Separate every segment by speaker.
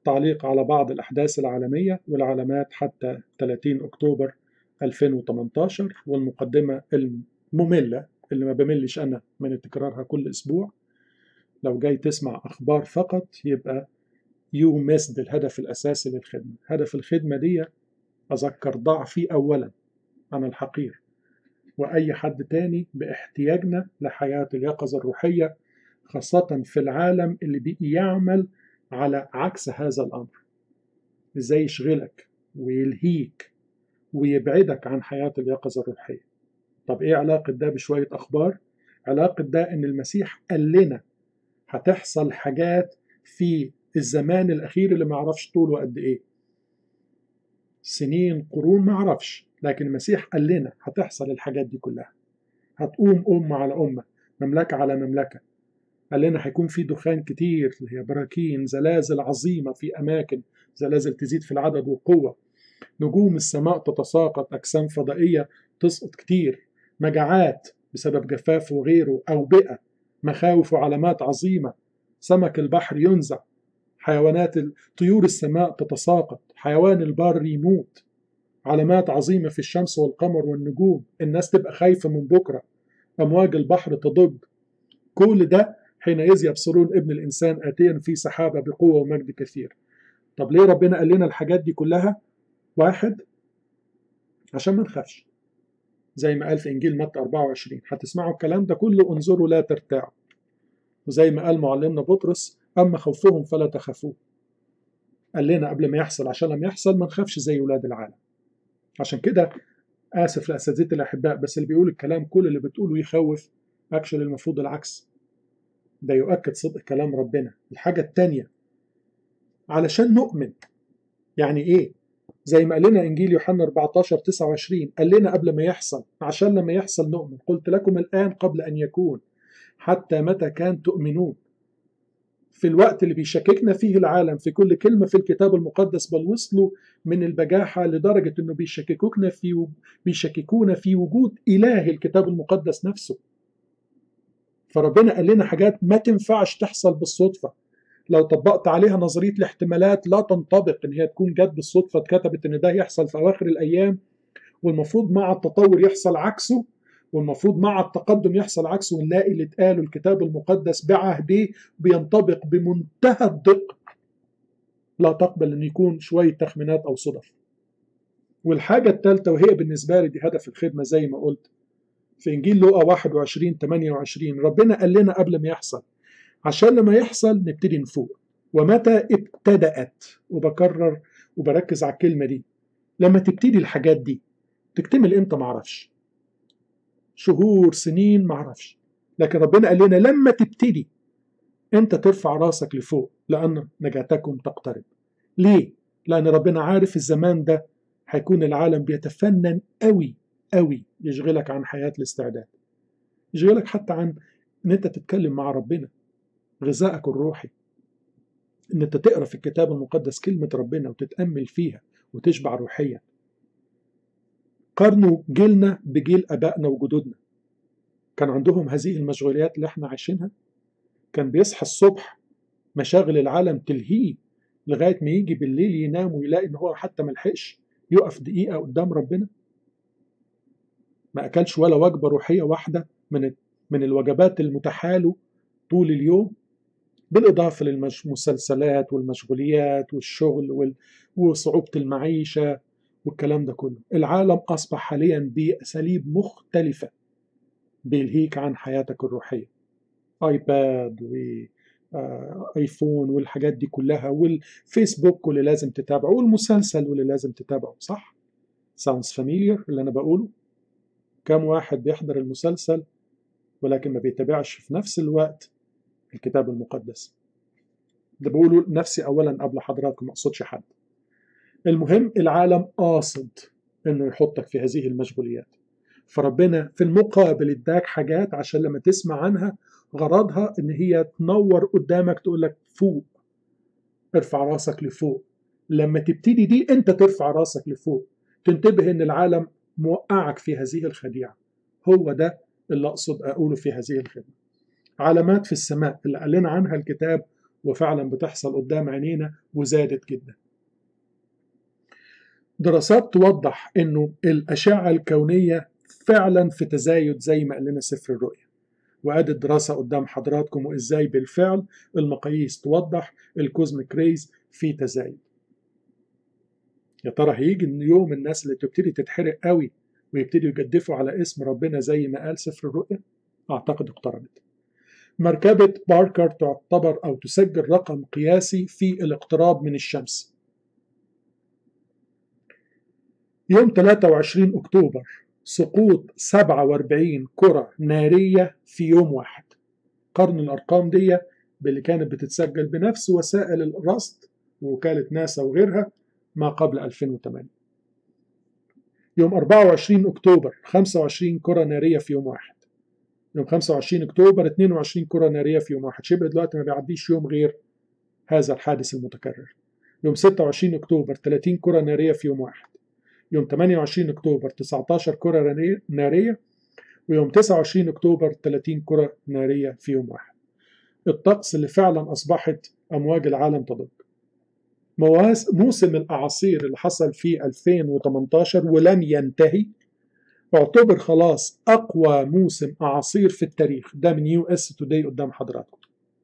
Speaker 1: تعليق على بعض الأحداث العالمية والعلامات حتى 30 أكتوبر 2018 والمقدمة المملة اللي ما بملش أنا من تكرارها كل أسبوع لو جاي تسمع أخبار فقط يبقى يو ميسد الهدف الأساسي للخدمة هدف الخدمة دي أذكر ضعفي أولا أنا الحقير وأي حد تاني باحتياجنا لحياة اليقظة الروحية خاصة في العالم اللي بيجي يعمل على عكس هذا الأمر إزاي يشغلك ويلهيك ويبعدك عن حياة اليقظة الروحية طب إيه علاقة ده بشوية أخبار؟ علاقة ده إن المسيح قال لنا هتحصل حاجات في الزمان الأخير اللي ما عرفش طوله قد إيه سنين قرون ما عرفش لكن المسيح قال لنا هتحصل الحاجات دي كلها هتقوم أمة على أمة مملكة على مملكة قال لنا هيكون في دخان كتير اللي هي براكين زلازل عظيمة في أماكن زلازل تزيد في العدد والقوة نجوم السماء تتساقط أجسام فضائية تسقط كتير مجاعات بسبب جفاف وغيره أوبئة مخاوف وعلامات عظيمة سمك البحر ينزع حيوانات طيور السماء تتساقط حيوان البر يموت علامات عظيمة في الشمس والقمر والنجوم الناس تبقى خايفة من بكرة أمواج البحر تضج كل ده حينئذ يبصرون ابن الإنسان آتيا في سحابة بقوة ومجد كثير طب ليه ربنا قال لنا الحاجات دي كلها واحد عشان ما نخافش زي ما قال في إنجيل متى 24 هتسمعوا الكلام ده كله انظروا لا ترتاعوا وزي ما قال معلمنا بطرس أما خوفهم فلا تخافوه قال لنا قبل ما يحصل عشان لما يحصل ما نخافش زي ولاد العالم عشان كده آسف لأساتذتي الأحباء بس اللي بيقول الكلام كل اللي بتقوله يخوف أكشن المفروض العكس ده يؤكد صدق كلام ربنا الحاجة التانية علشان نؤمن يعني إيه زي ما قال لنا إنجيل يوحنا 14 29 قال لنا قبل ما يحصل عشان لما يحصل نؤمن قلت لكم الآن قبل أن يكون حتى متى كان تؤمنون في الوقت اللي بيشككنا فيه العالم في كل كلمة في الكتاب المقدس بل وصلوا من البجاحة لدرجة انه بيشككونا في بيشككونا في وجود إله الكتاب المقدس نفسه فربنا قال لنا حاجات ما تنفعش تحصل بالصدفة لو طبقت عليها نظرية الاحتمالات لا تنطبق ان هي تكون جت بالصدفة اتكتبت ان ده يحصل في اواخر الايام والمفروض مع التطور يحصل عكسه والمفروض مع التقدم يحصل عكسه ونلاقي اللي اتقاله الكتاب المقدس بعهده بينطبق بمنتهى الدقة لا تقبل ان يكون شوية تخمينات او صدف والحاجة الثالثة وهي بالنسبة لي دي هدف الخدمة زي ما قلت في انجيل لوقا 21 28 ربنا قال لنا قبل ما يحصل عشان لما يحصل نبتدي نفوق ومتى ابتدأت وبكرر وبركز على الكلمة دي لما تبتدي الحاجات دي تكتمل امتى معرفش شهور سنين معرفش لكن ربنا قال لنا لما تبتدي انت ترفع راسك لفوق لان نجاتكم تقترب ليه لان ربنا عارف الزمان ده هيكون العالم بيتفنن قوي قوي يشغلك عن حياة الاستعداد يشغلك حتى عن ان انت تتكلم مع ربنا غذائك الروحي ان انت تقرا في الكتاب المقدس كلمة ربنا وتتأمل فيها وتشبع روحيا قارنوا جيلنا بجيل ابائنا وجدودنا كان عندهم هذه المشغوليات اللي احنا عايشينها كان بيصحى الصبح مشاغل العالم تلهيه لغايه ما يجي بالليل ينام ويلاقي ان هو حتى ملحقش يقف دقيقه قدام ربنا ما اكلش ولا وجبه روحيه واحده من من الوجبات المتاحه له طول اليوم بالاضافه للمسلسلات والمشغوليات والشغل وال... وصعوبه المعيشه والكلام ده كله العالم أصبح حاليا بأساليب مختلفة بيلهيك عن حياتك الروحية آيباد وآيفون والحاجات دي كلها والفيسبوك واللي لازم تتابعه والمسلسل واللي لازم تتابعه صح؟ sounds familiar اللي أنا بقوله كم واحد بيحضر المسلسل ولكن ما بيتابعش في نفس الوقت الكتاب المقدس ده بقوله نفسي أولا قبل حضراتكم ما أقصدش حد المهم العالم قاصد انه يحطك في هذه المشغوليات فربنا في المقابل اداك حاجات عشان لما تسمع عنها غرضها ان هي تنور قدامك تقول لك فوق ارفع راسك لفوق لما تبتدي دي انت ترفع راسك لفوق تنتبه ان العالم موقعك في هذه الخديعه هو ده اللي اقصد اقوله في هذه الخدمه علامات في السماء اللي قال لنا عنها الكتاب وفعلا بتحصل قدام عينينا وزادت جدا دراسات توضح انه الاشعه الكونيه فعلا في تزايد زي ما قال لنا سفر الرؤيا وادي الدراسه قدام حضراتكم وازاي بالفعل المقاييس توضح الكوزميك ريز في تزايد يا ترى هيجي يوم الناس اللي تبتدي تتحرق قوي ويبتدوا يجدفوا على اسم ربنا زي ما قال سفر الرؤيا اعتقد اقتربت مركبة باركر تعتبر أو تسجل رقم قياسي في الاقتراب من الشمس يوم 23 أكتوبر سقوط 47 كرة نارية في يوم واحد قرن الأرقام دي باللي كانت بتتسجل بنفس وسائل الرصد ووكالة ناسا وغيرها ما قبل 2008 يوم 24 أكتوبر 25 كرة نارية في يوم واحد يوم 25 أكتوبر 22 كرة نارية في يوم واحد شبه دلوقتي ما بيعديش يوم غير هذا الحادث المتكرر يوم 26 أكتوبر 30 كرة نارية في يوم واحد يوم 28 أكتوبر 19 كرة نارية ويوم 29 أكتوبر 30 كرة نارية في يوم واحد الطقس اللي فعلا أصبحت أمواج العالم تضج موسم الأعاصير اللي حصل في 2018 ولم ينتهي اعتبر خلاص أقوى موسم أعاصير في التاريخ ده من يو اس توداي قدام حضراتكم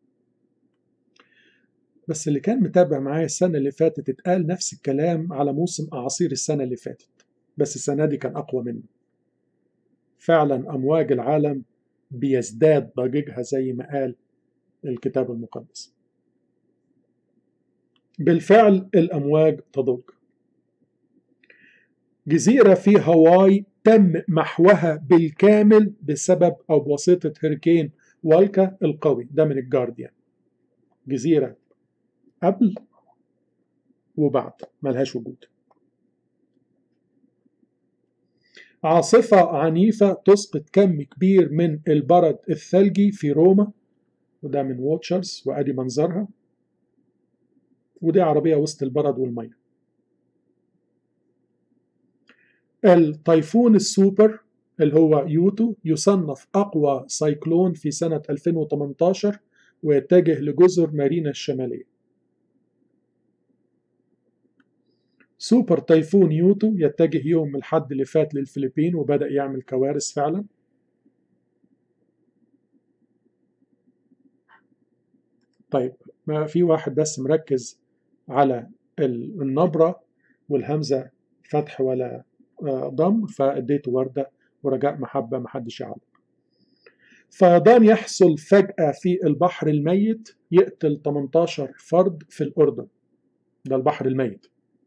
Speaker 1: بس اللي كان متابع معايا السنة اللي فاتت اتقال نفس الكلام على موسم أعاصير السنة اللي فاتت بس السنة دي كان أقوى منه فعلا أمواج العالم بيزداد ضجيجها زي ما قال الكتاب المقدس بالفعل الأمواج تضج جزيرة في هاواي تم محوها بالكامل بسبب أو بواسطة هريكين والكا القوي ده من الجارديان جزيرة قبل وبعد ملهاش وجود عاصفة عنيفة تسقط كم كبير من البرد الثلجي في روما وده من ووتشرز وادي منظرها ودي عربية وسط البرد والمية الطيفون السوبر اللي هو يوتو يصنف أقوى سايكلون في سنة 2018 ويتجه لجزر مارينا الشمالية سوبر تايفون يوتو يتجه يوم الحد اللي فات للفلبين وبدأ يعمل كوارث فعلا طيب ما في واحد بس مركز على النبرة والهمزة فتح ولا ضم فاديته وردة ورجاء محبة محدش يعلق فيضان يحصل فجأة في البحر الميت يقتل 18 فرد في الأردن ده البحر الميت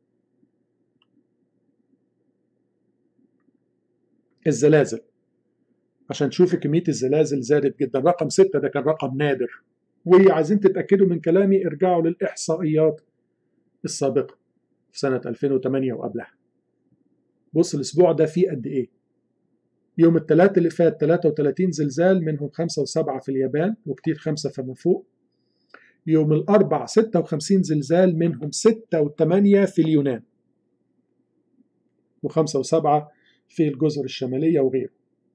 Speaker 1: الزلازل عشان تشوفي كمية الزلازل زادت جدا رقم ستة ده كان رقم نادر وعايزين تتأكدوا من كلامي ارجعوا للإحصائيات السابقة في سنة 2008 وقبلها بص الأسبوع ده فيه قد إيه يوم الثلاث اللي فات 33 زلزال منهم خمسة وسبعة في اليابان وكتير خمسة فما فوق يوم الأربع 56 زلزال منهم ستة وثمانية في اليونان وخمسة وسبعة في الجزر الشمالية وغيره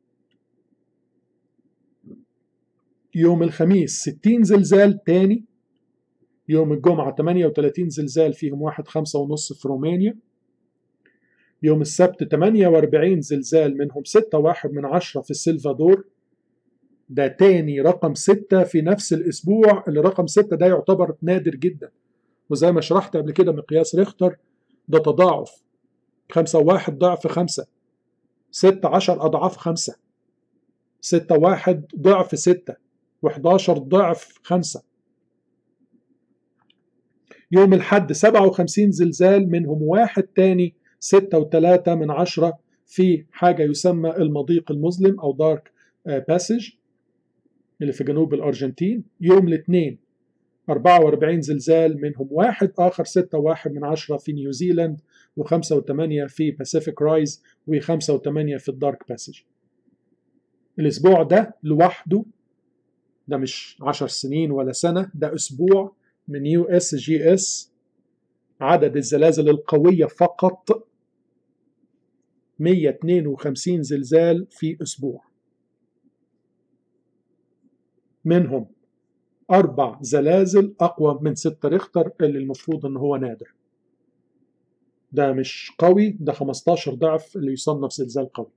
Speaker 1: يوم الخميس 60 زلزال تاني يوم الجمعة 38 زلزال فيهم واحد خمسة ونص في رومانيا يوم السبت 48 زلزال منهم ستة واحد من عشرة في السلفادور ده تاني رقم ستة في نفس الأسبوع اللي رقم ستة ده يعتبر نادر جدا وزي ما شرحت قبل كده مقياس ريختر ده تضاعف خمسة واحد ضعف خمسة ستة عشر أضعاف خمسة ستة واحد ضعف ستة وحداشر ضعف خمسة يوم الحد سبعة وخمسين زلزال منهم واحد تاني ستة وتلاتة من عشرة في حاجة يسمى المضيق المظلم أو دارك باسج اللي في جنوب الأرجنتين يوم الاثنين 44 زلزال منهم واحد آخر ستة واحد من عشرة في نيوزيلاند وخمسة وثمانية في باسيفيك رايز وخمسة وثمانية في الدارك باسج الأسبوع ده لوحده ده مش عشر سنين ولا سنة ده أسبوع من يو اس جي اس عدد الزلازل القوية فقط 152 زلزال في أسبوع منهم أربع زلازل أقوى من ستة ريختر اللي المفروض إن هو نادر ده مش قوي ده 15 ضعف اللي يصنف زلزال قوي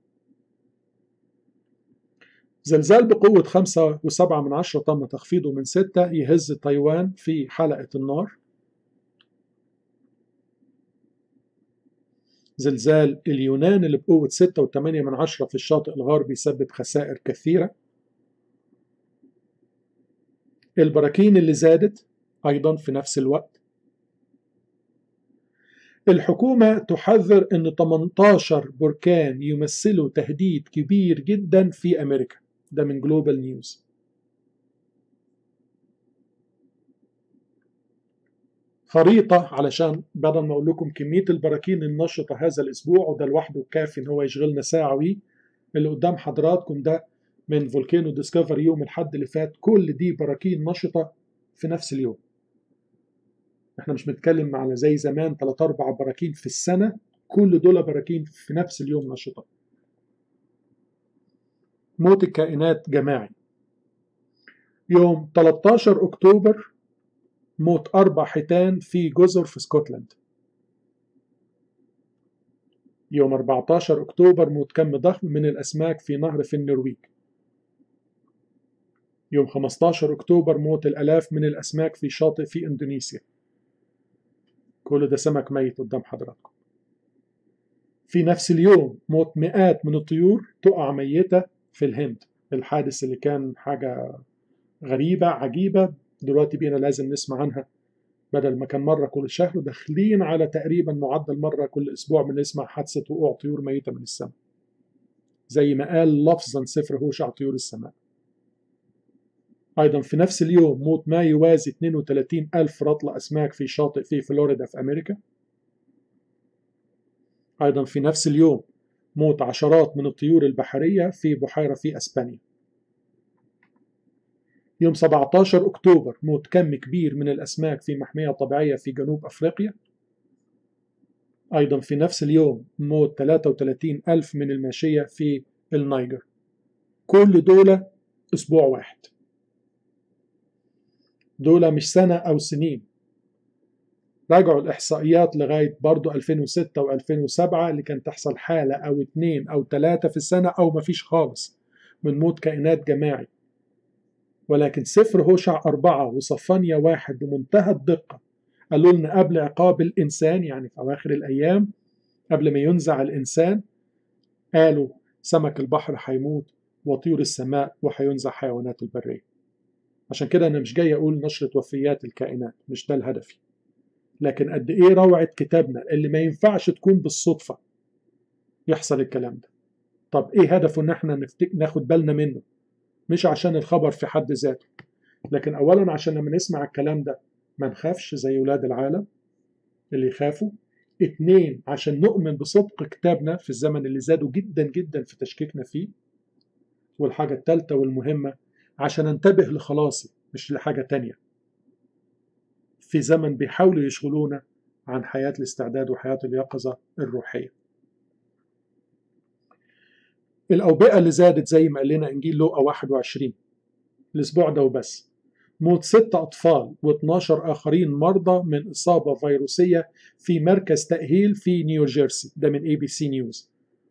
Speaker 1: زلزال بقوة خمسة وسبعة من عشرة تم تخفيضه من ستة يهز تايوان في حلقة النار زلزال اليونان اللي بقوة ستة وثمانية من عشرة في الشاطئ الغربي يسبب خسائر كثيرة البراكين اللي زادت أيضا في نفس الوقت الحكومة تحذر أن 18 بركان يمثلوا تهديد كبير جدا في أمريكا ده من جلوبال نيوز خريطة علشان بدل ما أقول لكم كمية البراكين النشطة هذا الأسبوع وده لوحده كافي إن هو يشغلنا ساعة وي اللي قدام حضراتكم ده من فولكانو ديسكفري يوم الحد اللي فات كل دي براكين نشطة في نفس اليوم احنا مش بنتكلم على زي زمان 3 4 براكين في السنة كل دول براكين في نفس اليوم نشطة موت الكائنات جماعي يوم 13 أكتوبر موت أربع حيتان في جزر في اسكتلند يوم 14 أكتوبر موت كم ضخم من الأسماك في نهر في النرويج يوم 15 أكتوبر موت الألاف من الأسماك في شاطئ في إندونيسيا كل ده سمك ميت قدام حضراتكم في نفس اليوم موت مئات من الطيور تقع ميتة في الهند الحادث اللي كان حاجة غريبة عجيبة دلوقتي بقينا لازم نسمع عنها بدل ما كان مرة كل شهر داخلين على تقريبا معدل مرة كل أسبوع بنسمع حادثة وقوع طيور ميتة من السماء زي ما قال لفظا سفر هوشع طيور السماء أيضا في نفس اليوم موت ما يوازي 32 ألف رطل أسماك في شاطئ في فلوريدا في أمريكا أيضا في نفس اليوم موت عشرات من الطيور البحرية في بحيرة في أسبانيا يوم 17 أكتوبر موت كم كبير من الأسماك في محمية طبيعية في جنوب أفريقيا أيضا في نفس اليوم موت 33 ألف من الماشية في النيجر كل دول أسبوع واحد دول مش سنة أو سنين راجعوا الإحصائيات لغاية برضو 2006 و2007 اللي كان تحصل حالة أو اتنين أو تلاتة في السنة أو مفيش خالص من موت كائنات جماعي ولكن سفر هوشع أربعة وصفانيا واحد بمنتهى الدقة قالوا لنا قبل عقاب الإنسان يعني في أواخر الأيام قبل ما ينزع الإنسان قالوا سمك البحر هيموت وطيور السماء وهينزع حيوانات البرية عشان كده أنا مش جاي أقول نشرة وفيات الكائنات مش ده الهدفي لكن قد إيه روعة كتابنا اللي ما ينفعش تكون بالصدفة يحصل الكلام ده طب إيه هدفه إن إحنا نفتك... ناخد بالنا منه مش عشان الخبر في حد ذاته لكن أولا عشان لما نسمع الكلام ده ما نخافش زي ولاد العالم اللي يخافوا اتنين عشان نؤمن بصدق كتابنا في الزمن اللي زادوا جدا جدا في تشكيكنا فيه والحاجة التالتة والمهمة عشان انتبه لخلاصي مش لحاجة تانية في زمن بيحاولوا يشغلونا عن حياة الاستعداد وحياة اليقظة الروحية الأوبئة اللي زادت زي ما قال لنا إنجيل لوقا 21 الأسبوع ده وبس موت ستة أطفال و12 آخرين مرضى من إصابة فيروسية في مركز تأهيل في نيوجيرسي ده من اي بي سي نيوز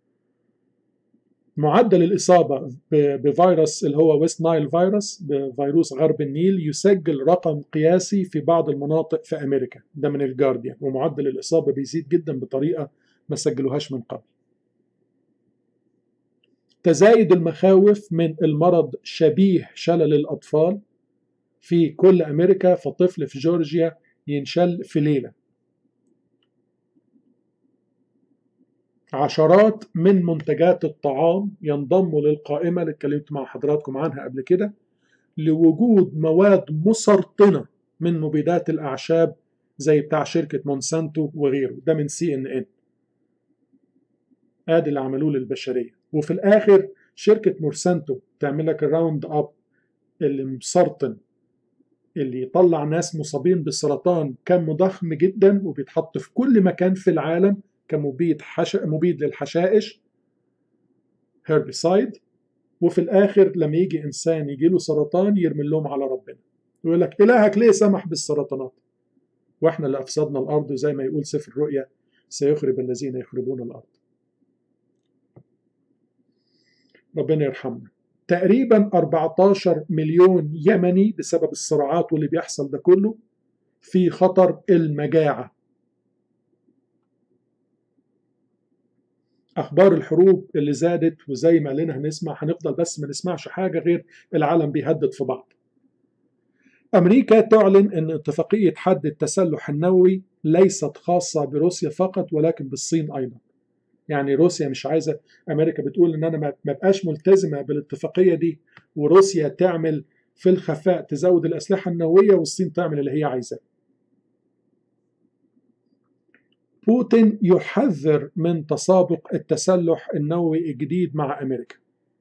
Speaker 1: معدل الإصابة بفيروس اللي هو ويست نايل فيروس بفيروس غرب النيل يسجل رقم قياسي في بعض المناطق في أمريكا ده من الجارديان ومعدل الإصابة بيزيد جدا بطريقة ما سجلوهاش من قبل تزايد المخاوف من المرض شبيه شلل الأطفال في كل أمريكا فطفل في جورجيا ينشل في ليلة عشرات من منتجات الطعام ينضموا للقائمة اللي اتكلمت مع حضراتكم عنها قبل كده لوجود مواد مسرطنة من مبيدات الأعشاب زي بتاع شركة مونسانتو وغيره ده من سي ان ان ادي اللي عملوه للبشرية وفي الآخر شركة مونسانتو تعمل لك الراوند اب اللي مسرطن اللي يطلع ناس مصابين بالسرطان كم ضخم جدا وبيتحط في كل مكان في العالم كمبيد حش... مبيد للحشائش هيربيسايد وفي الاخر لما يجي انسان يجي له سرطان يرمي لهم على ربنا يقول لك إلهك ليه سمح بالسرطانات وإحنا اللي أفسدنا الأرض وزي ما يقول سفر الرؤيا سيخرب الذين يخربون الأرض ربنا يرحمنا تقريبا 14 مليون يمني بسبب الصراعات واللي بيحصل ده كله في خطر المجاعة أخبار الحروب اللي زادت وزي ما لنا هنسمع هنفضل بس ما نسمعش حاجة غير العالم بيهدد في بعض أمريكا تعلن أن اتفاقية حد التسلح النووي ليست خاصة بروسيا فقط ولكن بالصين أيضا يعني روسيا مش عايزة أمريكا بتقول أن أنا ما بقاش ملتزمة بالاتفاقية دي وروسيا تعمل في الخفاء تزود الأسلحة النووية والصين تعمل اللي هي عايزاه بوتين يحذر من تسابق التسلح النووي الجديد مع أمريكا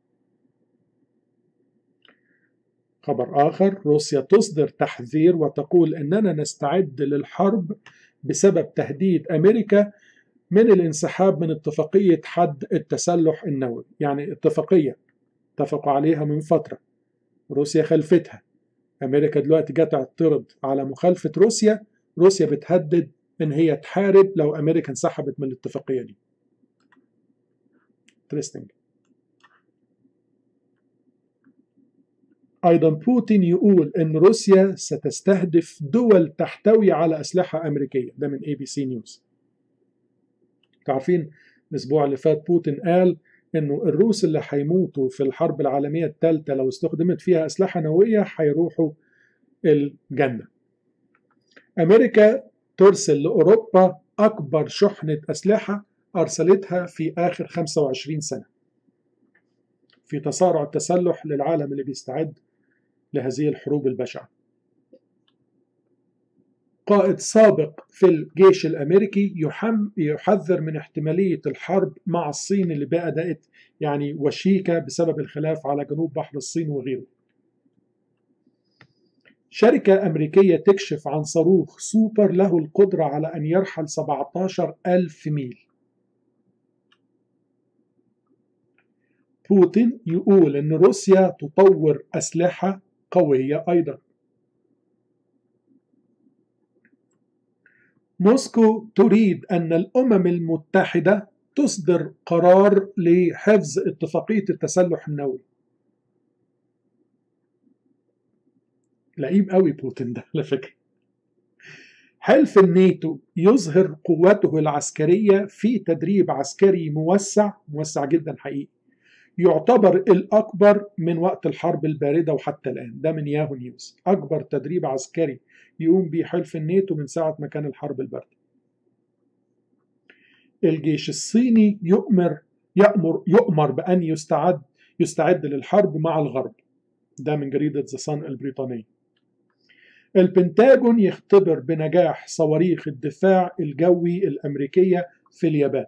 Speaker 1: خبر آخر روسيا تصدر تحذير وتقول أننا نستعد للحرب بسبب تهديد أمريكا من الانسحاب من اتفاقية حد التسلح النووي يعني اتفاقية اتفقوا عليها من فترة روسيا خلفتها أمريكا دلوقتي جت تعترض على مخالفة روسيا روسيا بتهدد ان هي تحارب لو امريكا انسحبت من الاتفاقيه دي interesting ايضا بوتين يقول ان روسيا ستستهدف دول تحتوي على اسلحه امريكيه ده من اي بي سي نيوز عارفين الاسبوع اللي فات بوتين قال انه الروس اللي هيموتوا في الحرب العالميه الثالثه لو استخدمت فيها اسلحه نوويه هيروحوا الجنه امريكا ترسل لأوروبا أكبر شحنة أسلحة أرسلتها في آخر 25 سنة في تصارع التسلح للعالم اللي بيستعد لهذه الحروب البشعة قائد سابق في الجيش الأمريكي يحم يحذر من احتمالية الحرب مع الصين اللي بدأت يعني وشيكة بسبب الخلاف على جنوب بحر الصين وغيره شركة أمريكية تكشف عن صاروخ سوبر له القدرة على أن يرحل 17 ألف ميل بوتين يقول أن روسيا تطور أسلحة قوية أيضا موسكو تريد أن الأمم المتحدة تصدر قرار لحفظ اتفاقية التسلح النووي لئيم قوي بوتين ده على فكره حلف الناتو يظهر قوته العسكرية في تدريب عسكري موسع موسع جدا حقيقي يعتبر الأكبر من وقت الحرب الباردة وحتى الآن ده من ياهو نيوز أكبر تدريب عسكري يقوم به حلف الناتو من ساعة ما كان الحرب الباردة الجيش الصيني يؤمر يأمر يؤمر بأن يستعد يستعد للحرب مع الغرب ده من جريدة ذا صن البريطانية البنتاجون يختبر بنجاح صواريخ الدفاع الجوي الأمريكية في اليابان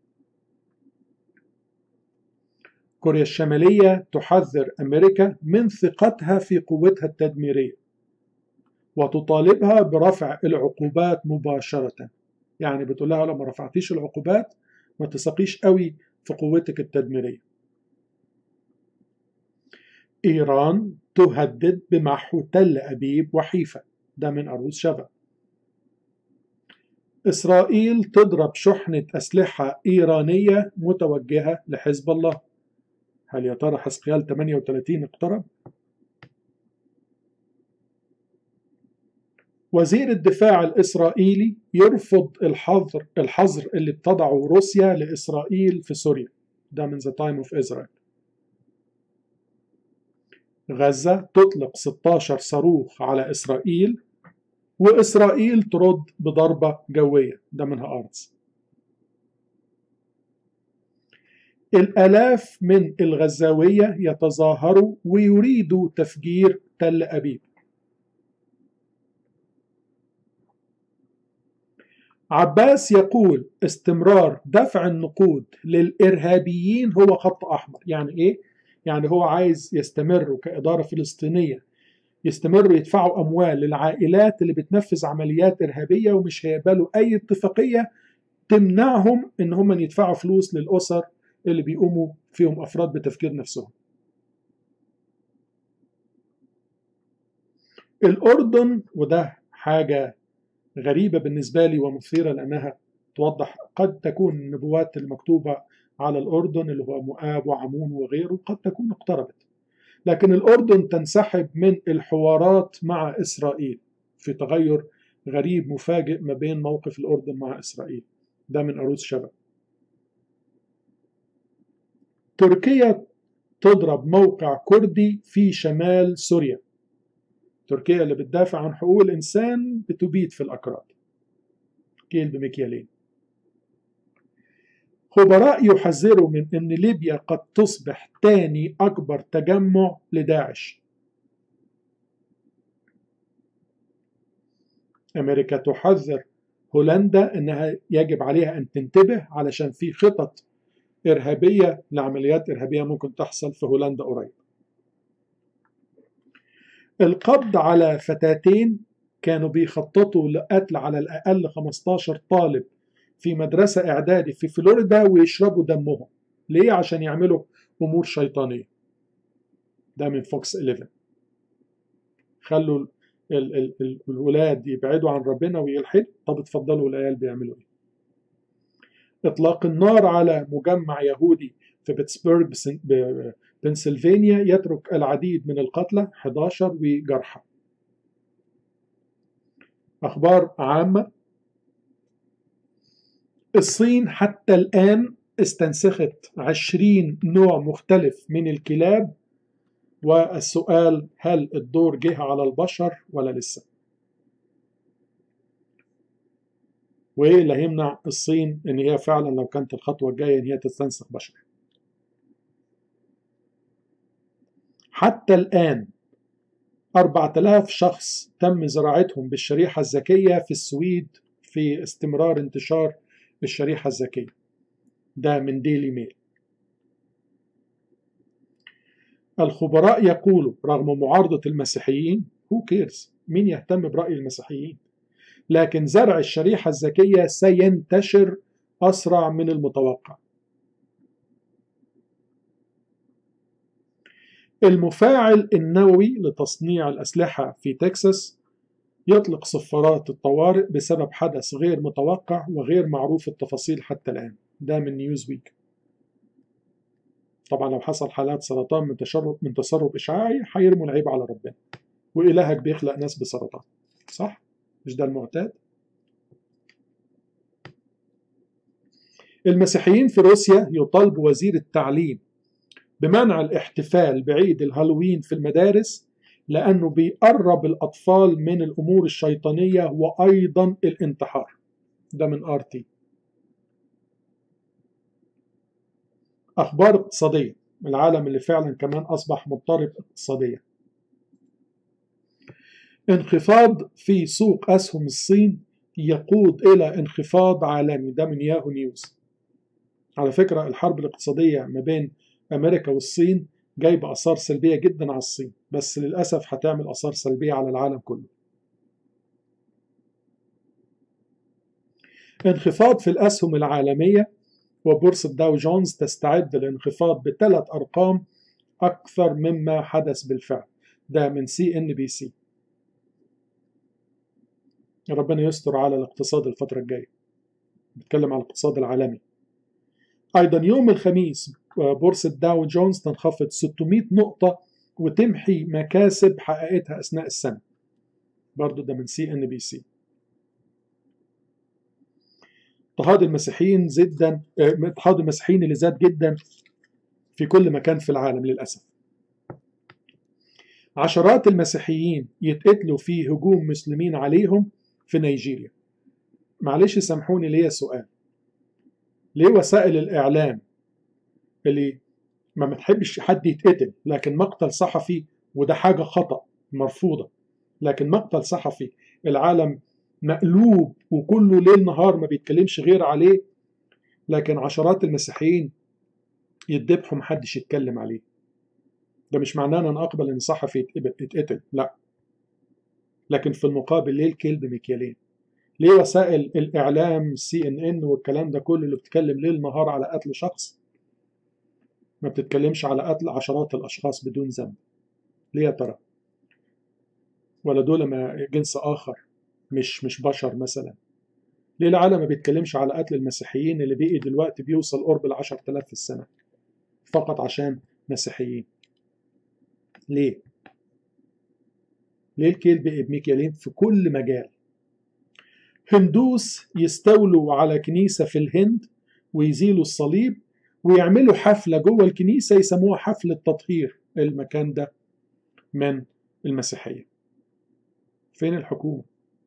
Speaker 1: كوريا الشمالية تحذر أمريكا من ثقتها في قوتها التدميرية وتطالبها برفع العقوبات مباشرة يعني بتقول لها لو ما رفعتيش العقوبات ما تثقيش قوي في قوتك التدميرية إيران تهدد بمحو تل أبيب وحيفا ده من أروس شبا إسرائيل تضرب شحنة أسلحة إيرانية متوجهة لحزب الله هل يا ترى حسقيال 38 اقترب؟ وزير الدفاع الإسرائيلي يرفض الحظر الحظر اللي بتضعه روسيا لإسرائيل في سوريا ده من ذا تايم اوف إسرائيل غزة تطلق 16 صاروخ على إسرائيل وإسرائيل ترد بضربة جوية ده منها أرض الآلاف من الغزاوية يتظاهروا ويريدوا تفجير تل أبيب عباس يقول استمرار دفع النقود للإرهابيين هو خط أحمر يعني إيه؟ يعني هو عايز يستمروا كإدارة فلسطينية يستمروا يدفعوا أموال للعائلات اللي بتنفذ عمليات إرهابية ومش هيقبلوا أي اتفاقية تمنعهم إن هم يدفعوا فلوس للأسر اللي بيقوموا فيهم أفراد بتفكير نفسهم الأردن وده حاجة غريبة بالنسبة لي ومثيرة لأنها توضح قد تكون النبوات المكتوبة على الأردن اللي هو مؤاب وعمون وغيره قد تكون اقتربت لكن الأردن تنسحب من الحوارات مع إسرائيل في تغير غريب مفاجئ ما بين موقف الأردن مع إسرائيل ده من أروس شبه تركيا تضرب موقع كردي في شمال سوريا تركيا اللي بتدافع عن حقوق الإنسان بتبيد في الأكراد كيل بمكيالين خبراء يحذروا من أن ليبيا قد تصبح تاني أكبر تجمع لداعش أمريكا تحذر هولندا أنها يجب عليها أن تنتبه علشان في خطط إرهابية لعمليات إرهابية ممكن تحصل في هولندا قريب القبض على فتاتين كانوا بيخططوا لقتل على الأقل 15 طالب في مدرسة إعدادي في فلوريدا ويشربوا دمهم ليه؟ عشان يعملوا أمور شيطانية ده من فوكس 11 خلوا ال ال ال الولاد يبعدوا عن ربنا ويلحدوا طب اتفضلوا العيال بيعملوا ايه اطلاق النار على مجمع يهودي في بيتسبرغ بنسلفانيا يترك العديد من القتلى 11 وجرحى اخبار عامه الصين حتى الان استنسخت 20 نوع مختلف من الكلاب والسؤال هل الدور جه على البشر ولا لسه وايه اللي هيمنع الصين ان هي فعلا لو كانت الخطوه الجايه ان هي تستنسخ بشر حتى الان 4000 شخص تم زراعتهم بالشريحه الذكيه في السويد في استمرار انتشار الشريحه الذكيه ده من ديلي ميل الخبراء يقولوا رغم معارضة المسيحيين هو كيرز مين يهتم برأي المسيحيين لكن زرع الشريحة الذكية سينتشر أسرع من المتوقع المفاعل النووي لتصنيع الأسلحة في تكساس يطلق صفارات الطوارئ بسبب حدث غير متوقع وغير معروف التفاصيل حتى الآن ده من نيوز ويك طبعا لو حصل حالات سرطان من تشرب من تسرب اشعاعي هيرموا العيب على ربنا والهك بيخلق ناس بسرطان صح مش ده المعتاد المسيحيين في روسيا يطالب وزير التعليم بمنع الاحتفال بعيد الهالوين في المدارس لأنه بيقرب الأطفال من الأمور الشيطانية وأيضا الانتحار ده من آرتي أخبار اقتصادية العالم اللي فعلا كمان أصبح مضطرب اقتصاديا انخفاض في سوق أسهم الصين يقود إلى انخفاض عالمي ده من ياهو نيوز على فكرة الحرب الاقتصادية ما بين أمريكا والصين جايبة آثار سلبية جدا على الصين بس للأسف هتعمل آثار سلبية على العالم كله انخفاض في الأسهم العالمية وبورصة داو جونز تستعد للانخفاض بثلاث أرقام أكثر مما حدث بالفعل ده من سي إن بي سي ربنا يستر على الاقتصاد الفترة الجاية بتكلم على الاقتصاد العالمي أيضا يوم الخميس بورصة داو جونز تنخفض 600 نقطة وتمحي مكاسب حققتها أثناء السنة برضو ده من سي إن بي سي اضطهاد المسيحيين جدا اضطهاد المسيحيين اللي زاد جدا في كل مكان في العالم للأسف عشرات المسيحيين يتقتلوا في هجوم مسلمين عليهم في نيجيريا معلش سامحوني ليا سؤال ليه وسائل الإعلام اللي ما بتحبش حد يتقتل لكن مقتل صحفي وده حاجة خطأ مرفوضة لكن مقتل صحفي العالم مقلوب وكله ليل نهار ما بيتكلمش غير عليه لكن عشرات المسيحيين يتذبحوا محدش يتكلم عليه ده مش معناه ان انا اقبل ان صحفي يتقتل لا لكن في المقابل ليه الكلب مكيالين ليه وسائل الاعلام سي ان ان والكلام ده كله اللي بتتكلم ليل نهار على قتل شخص ما بتتكلمش على قتل عشرات الاشخاص بدون ذنب ليه يا ترى ولا دول ما جنس آخر مش مش بشر مثلا ليه العالم ما بيتكلمش على قتل المسيحيين اللي بقي دلوقتي بيوصل قرب ال 10000 في السنة فقط عشان مسيحيين ليه؟ ليه الكيل بقي بميكيالين في كل مجال هندوس يستولوا على كنيسة في الهند ويزيلوا الصليب ويعملوا حفلة جوه الكنيسة يسموها حفلة تطهير المكان ده من المسيحية فين الحكومة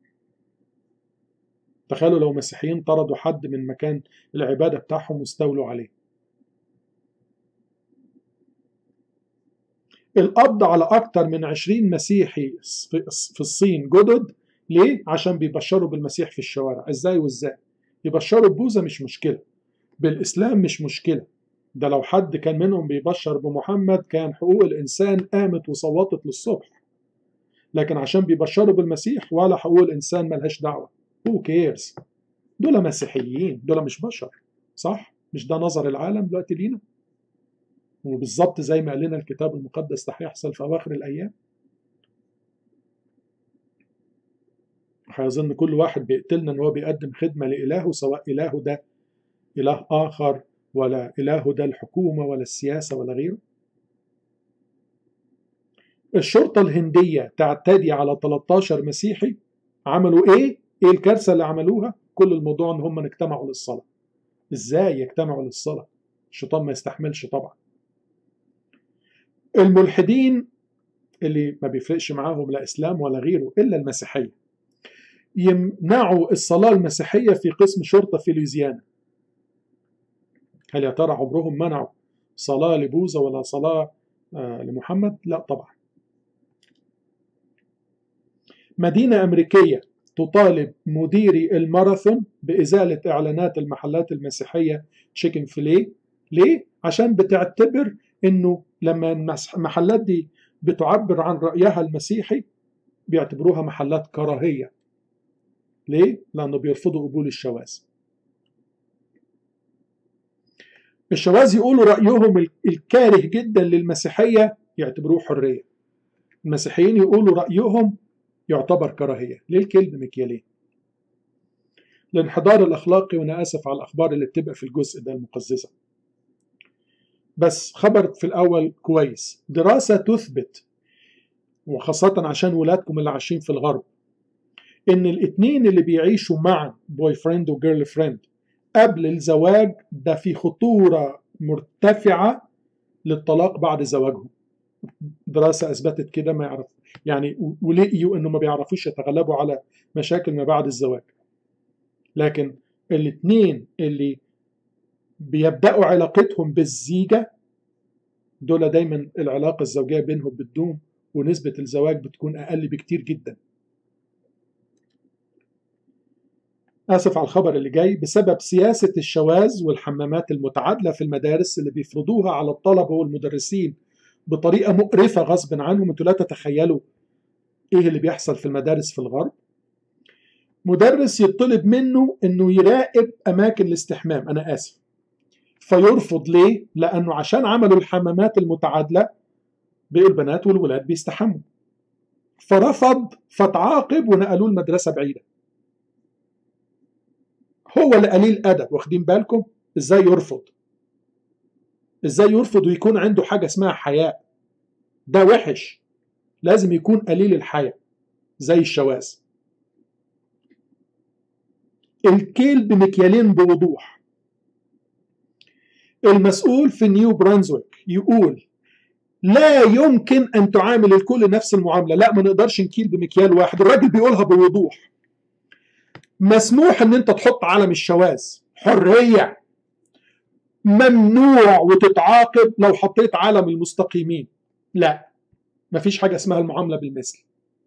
Speaker 1: تخيلوا لو مسيحيين طردوا حد من مكان العبادة بتاعهم واستولوا عليه القبض على أكتر من 20 مسيحي في الصين جدد ليه؟ عشان بيبشروا بالمسيح في الشوارع ازاي وازاي يبشروا ببوذا مش مشكلة بالإسلام مش مشكلة ده لو حد كان منهم بيبشر بمحمد كان حقوق الإنسان قامت وصوتت للصبح لكن عشان بيبشروا بالمسيح ولا حقوق الإنسان ملهاش دعوة هو كيرز دول مسيحيين دول مش بشر صح؟ مش ده نظر العالم دلوقتي لينا؟ وبالظبط زي ما قال لنا الكتاب المقدس ده هيحصل في أواخر الأيام هيظن كل واحد بيقتلنا ان هو بيقدم خدمه لالهه سواء الهه ده اله اخر ولا الهه ده الحكومه ولا السياسه ولا غيره الشرطه الهنديه تعتدي على 13 مسيحي عملوا ايه ايه الكارثه اللي عملوها كل الموضوع ان هم اجتمعوا للصلاه ازاي يجتمعوا للصلاه الشيطان ما يستحملش طبعا الملحدين اللي ما بيفرقش معاهم لا اسلام ولا غيره الا المسيحيه يمنعوا الصلاة المسيحية في قسم شرطة في لويزيانا هل يا ترى عمرهم منعوا صلاة لبوذا ولا صلاة آه لمحمد؟ لا طبعا مدينة أمريكية تطالب مديري الماراثون بإزالة إعلانات المحلات المسيحية تشيكن فيليه ليه؟ عشان بتعتبر إنه لما المحلات دي بتعبر عن رأيها المسيحي بيعتبروها محلات كراهية ليه؟ لأنه بيرفضوا قبول الشواذ. الشواذ يقولوا رأيهم الكاره جدا للمسيحية يعتبروه حرية. المسيحيين يقولوا رأيهم يعتبر كراهية. ليه الكلب مكيالين؟ الانحدار الأخلاقي وأنا آسف على الأخبار اللي بتبقى في الجزء ده المقززة. بس خبر في الأول كويس. دراسة تثبت وخاصة عشان ولادكم اللي عايشين في الغرب ان الاثنين اللي بيعيشوا معا بوي فريند وجيرل فريند قبل الزواج ده في خطورة مرتفعة للطلاق بعد زواجهم دراسة أثبتت كده ما يعرف يعني ولقيوا إنه ما بيعرفوش يتغلبوا على مشاكل ما بعد الزواج لكن الاثنين اللي بيبدأوا علاقتهم بالزيجة دول دايما العلاقة الزوجية بينهم بتدوم ونسبة الزواج بتكون أقل بكتير جدا آسف على الخبر اللي جاي بسبب سياسة الشواذ والحمامات المتعادلة في المدارس اللي بيفرضوها على الطلبة والمدرسين بطريقة مقرفة غصب عنهم انتوا لا تتخيلوا ايه اللي بيحصل في المدارس في الغرب مدرس يطلب منه انه يراقب اماكن الاستحمام انا اسف فيرفض ليه لانه عشان عملوا الحمامات المتعادلة بقوا البنات والولاد بيستحموا فرفض فتعاقب ونقلوه المدرسة بعيدة هو اللي قليل ادب واخدين بالكم ازاي يرفض ازاي يرفض ويكون عنده حاجه اسمها حياء ده وحش لازم يكون قليل الحياء زي الشواذ الكيل بمكيالين بوضوح المسؤول في نيو برانزويك يقول لا يمكن ان تعامل الكل نفس المعامله لا ما نقدرش نكيل بمكيال واحد الراجل بيقولها بوضوح مسموح ان انت تحط علم الشواذ حريه ممنوع وتتعاقب لو حطيت علم المستقيمين لا مفيش حاجه اسمها المعامله بالمثل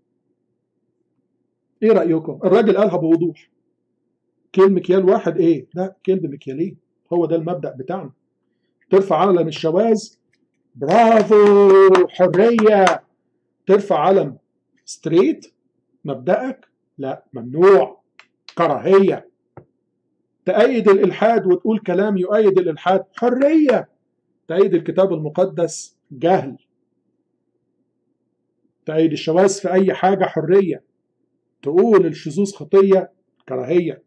Speaker 1: ايه رايكم الراجل قالها بوضوح كيل مكيال واحد ايه لا كيل بمكيالين هو ده المبدا بتاعنا ترفع علم الشواذ برافو حريه ترفع علم ستريت مبدأك لا ممنوع كراهية تأيد الإلحاد وتقول كلام يؤيد الإلحاد حرية تأيد الكتاب المقدس جهل تأيد الشواذ في أي حاجة حرية تقول الشذوذ خطية كراهية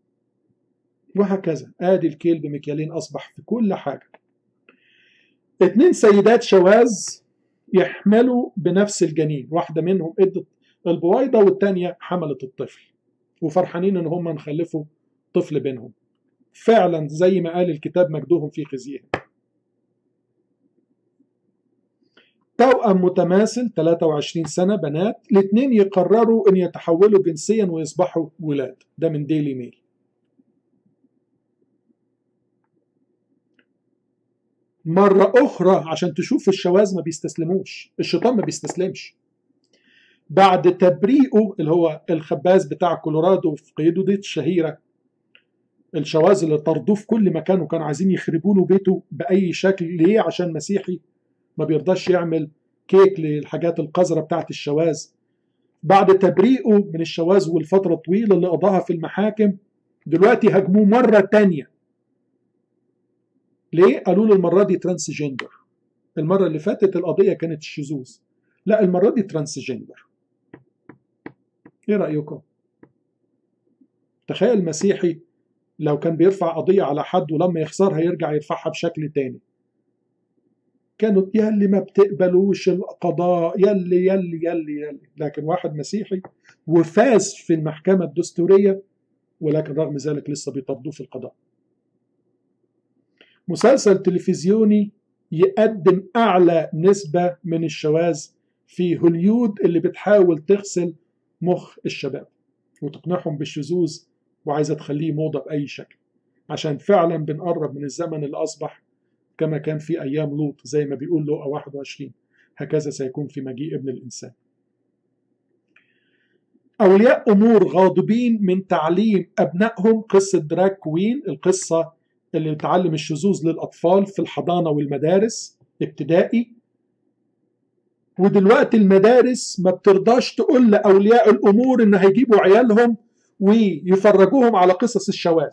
Speaker 1: وهكذا آدي الكيل بمكيالين أصبح في كل حاجة اتنين سيدات شواذ يحملوا بنفس الجنين واحدة منهم ادت البويضة والتانية حملت الطفل وفرحانين ان هم نخلفوا طفل بينهم فعلا زي ما قال الكتاب مجدوهم في خزيهم توأم متماثل 23 سنة بنات الاثنين يقرروا ان يتحولوا جنسيا ويصبحوا ولاد ده من ديلي ميل مرة أخرى عشان تشوف الشواذ ما بيستسلموش الشيطان ما بيستسلمش بعد تبريئه اللي هو الخباز بتاع كولورادو في قيده دي الشهيرة الشواذ اللي طردوه في كل مكان وكانوا عايزين يخربوا له بيته بأي شكل ليه عشان مسيحي ما بيرضاش يعمل كيك للحاجات القذرة بتاعت الشواذ بعد تبريئه من الشواذ والفترة الطويلة اللي قضاها في المحاكم دلوقتي هاجموه مرة تانية ليه؟ قالوا له المرة دي ترانسجندر المرة اللي فاتت القضية كانت الشذوذ لا المرة دي ترانسجندر ايه رأيكم؟ تخيل مسيحي لو كان بيرفع قضية على حد ولما يخسرها يرجع يرفعها بشكل تاني كانوا يلي ما بتقبلوش القضاء يلي يلي يلي يلي لكن واحد مسيحي وفاز في المحكمة الدستورية ولكن رغم ذلك لسه بيطردوه في القضاء مسلسل تلفزيوني يقدم أعلى نسبة من الشواذ في هوليود اللي بتحاول تغسل مخ الشباب وتقنعهم بالشذوذ وعايزة تخليه موضة بأي شكل عشان فعلا بنقرب من الزمن اللي أصبح كما كان في أيام لوط زي ما بيقول لوقا 21 هكذا سيكون في مجيء ابن الإنسان أولياء أمور غاضبين من تعليم أبنائهم قصة دراك كوين القصة اللي بتعلم الشذوذ للأطفال في الحضانة والمدارس ابتدائي ودلوقتي المدارس ما بترضاش تقول لأولياء الأمور إن هيجيبوا عيالهم ويفرجوهم على قصص الشواذ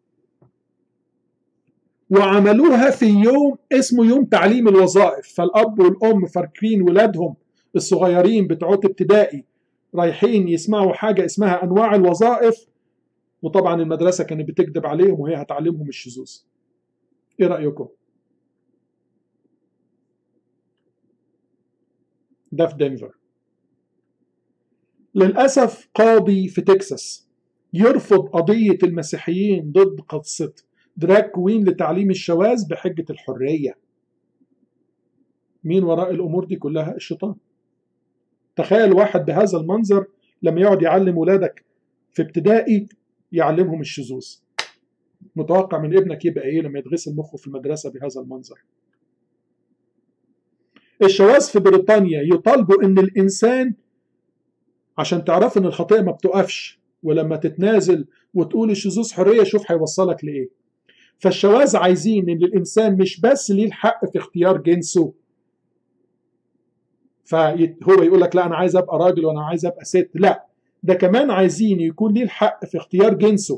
Speaker 1: وعملوها في يوم اسمه يوم تعليم الوظائف فالأب والأم فاكرين ولادهم الصغيرين بتوع ابتدائي رايحين يسمعوا حاجة اسمها أنواع الوظائف وطبعا المدرسة كانت بتكذب عليهم وهي هتعلمهم الشذوذ ايه رأيكم ده في دنفر للأسف قاضي في تكساس يرفض قضية المسيحيين ضد قصة دراك كوين لتعليم الشواذ بحجة الحرية مين وراء الأمور دي كلها الشيطان تخيل واحد بهذا المنظر لما يقعد يعلم ولادك في ابتدائي يعلمهم الشذوذ متوقع من ابنك يبقى ايه لما يتغسل مخه في المدرسة بهذا المنظر الشواذ في بريطانيا يطالبوا ان الانسان عشان تعرف ان الخطيئة ما بتقفش ولما تتنازل وتقول الشذوذ حرية شوف هيوصلك لايه فالشواذ عايزين ان الانسان مش بس ليه الحق في اختيار جنسه فهو يقول لك لا انا عايز ابقى راجل وانا عايز ابقى ست لا ده كمان عايزين يكون ليه الحق في اختيار جنسه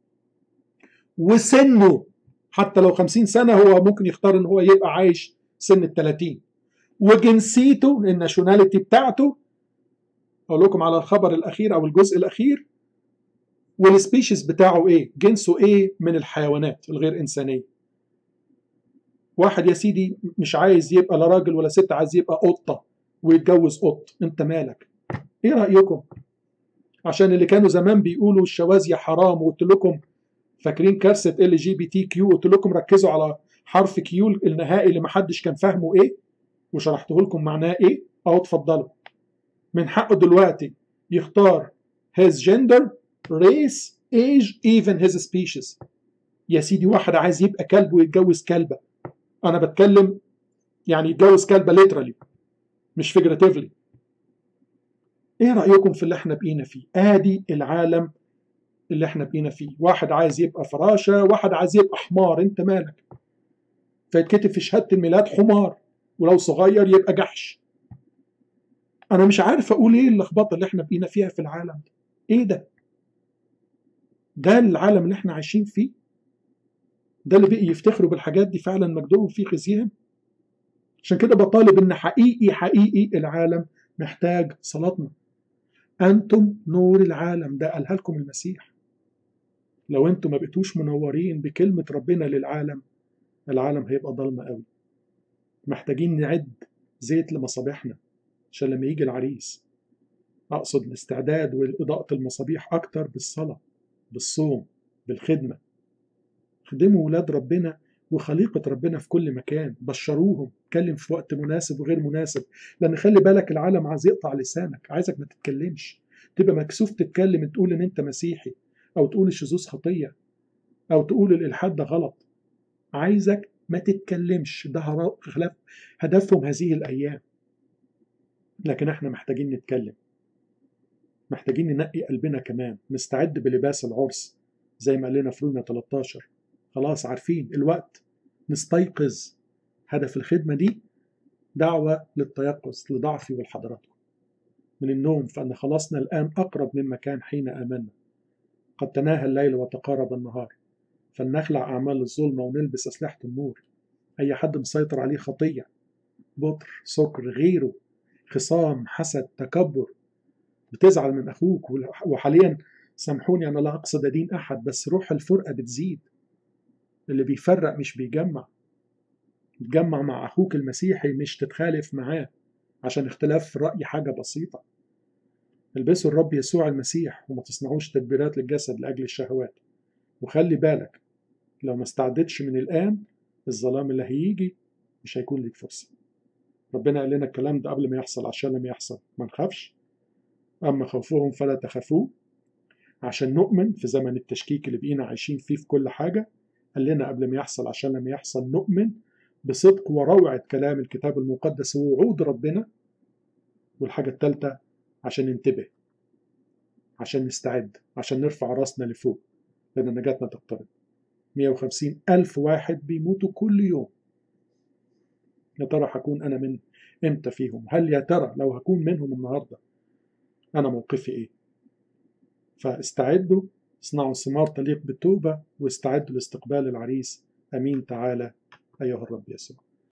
Speaker 1: وسنه حتى لو 50 سنة هو ممكن يختار ان هو يبقى عايش سن ال 30 وجنسيته الناشوناليتي بتاعته اقول لكم على الخبر الاخير او الجزء الاخير والسبيشيز بتاعه ايه جنسه ايه من الحيوانات الغير انسانيه واحد يا سيدي مش عايز يبقى لا راجل ولا ست عايز يبقى قطه ويتجوز قط انت مالك ايه رايكم عشان اللي كانوا زمان بيقولوا الشواذ يا حرام وقلت لكم فاكرين كارثه ال جي بي تي كيو قلت لكم ركزوا على حرف كيو النهائي اللي محدش كان فاهمه ايه وشرحته لكم معناه ايه اهو اتفضلوا من حقه دلوقتي يختار his gender race age even his species يا سيدي واحد عايز يبقى كلب ويتجوز كلبة أنا بتكلم يعني يتجوز كلبة literally مش figuratively إيه رأيكم في اللي إحنا بقينا فيه؟ آدي العالم اللي إحنا بقينا فيه واحد عايز يبقى فراشة واحد عايز يبقى حمار أنت مالك فيتكتب في شهادة الميلاد حمار ولو صغير يبقى جحش أنا مش عارف أقول إيه اللخبطة اللي إحنا بقينا فيها في العالم ده إيه ده؟ ده العالم اللي احنا عايشين فيه ده اللي بقي يفتخروا بالحاجات دي فعلا مجدهم في خزيهم عشان كده بطالب ان حقيقي حقيقي العالم محتاج صلاتنا أنتم نور العالم ده قالها لكم المسيح لو أنتم ما بقيتوش منورين بكلمة ربنا للعالم العالم هيبقى ضلمة قوي محتاجين نعد زيت لمصابيحنا عشان لما يجي العريس أقصد الاستعداد والإضاءة المصابيح أكتر بالصلاة بالصوم بالخدمة خدموا ولاد ربنا وخليقة ربنا في كل مكان بشروهم اتكلم في وقت مناسب وغير مناسب لأن خلي بالك العالم عايز يقطع لسانك عايزك ما تتكلمش تبقى مكسوف تتكلم تقول إن أنت مسيحي أو تقول الشذوذ خطية أو تقول الإلحاد ده غلط عايزك ما تتكلمش ده خلاف هدفهم هذه الأيام لكن احنا محتاجين نتكلم محتاجين ننقي قلبنا كمان نستعد بلباس العرس زي ما قال لنا في رومية 13 خلاص عارفين الوقت نستيقظ هدف الخدمة دي دعوة للتيقظ لضعفي ولحضراتكم من النوم فأن خلاصنا الآن أقرب مما كان حين آمنا قد تناهى الليل وتقارب النهار فلنخلع أعمال الظلمة ونلبس أسلحة النور أي حد مسيطر عليه خطية بطر سكر غيره خصام حسد تكبر بتزعل من أخوك وحاليا سامحوني أنا لا أقصد أدين أحد بس روح الفرقة بتزيد اللي بيفرق مش بيجمع تجمع مع أخوك المسيحي مش تتخالف معاه عشان اختلاف في الرأي حاجة بسيطة البسوا الرب يسوع المسيح وما تصنعوش تدبيرات للجسد لأجل الشهوات وخلي بالك لو ما استعدتش من الآن الظلام اللي هيجي مش هيكون لك فرصة ربنا قال لنا الكلام ده قبل ما يحصل عشان لما يحصل ما نخافش أما خوفهم فلا تخافوه عشان نؤمن في زمن التشكيك اللي بقينا عايشين فيه في كل حاجة قال لنا قبل ما يحصل عشان لما يحصل نؤمن بصدق وروعة كلام الكتاب المقدس ووعود ربنا والحاجة الثالثة عشان ننتبه عشان نستعد عشان نرفع راسنا لفوق لأن نجاتنا تقترب 150 ألف واحد بيموتوا كل يوم يا ترى هكون أنا من إمتى فيهم هل يا ترى لو هكون منهم النهاردة أنا موقفي إيه فاستعدوا اصنعوا ثمار تليق بالتوبة واستعدوا لاستقبال العريس أمين تعالى أيها الرب يسوع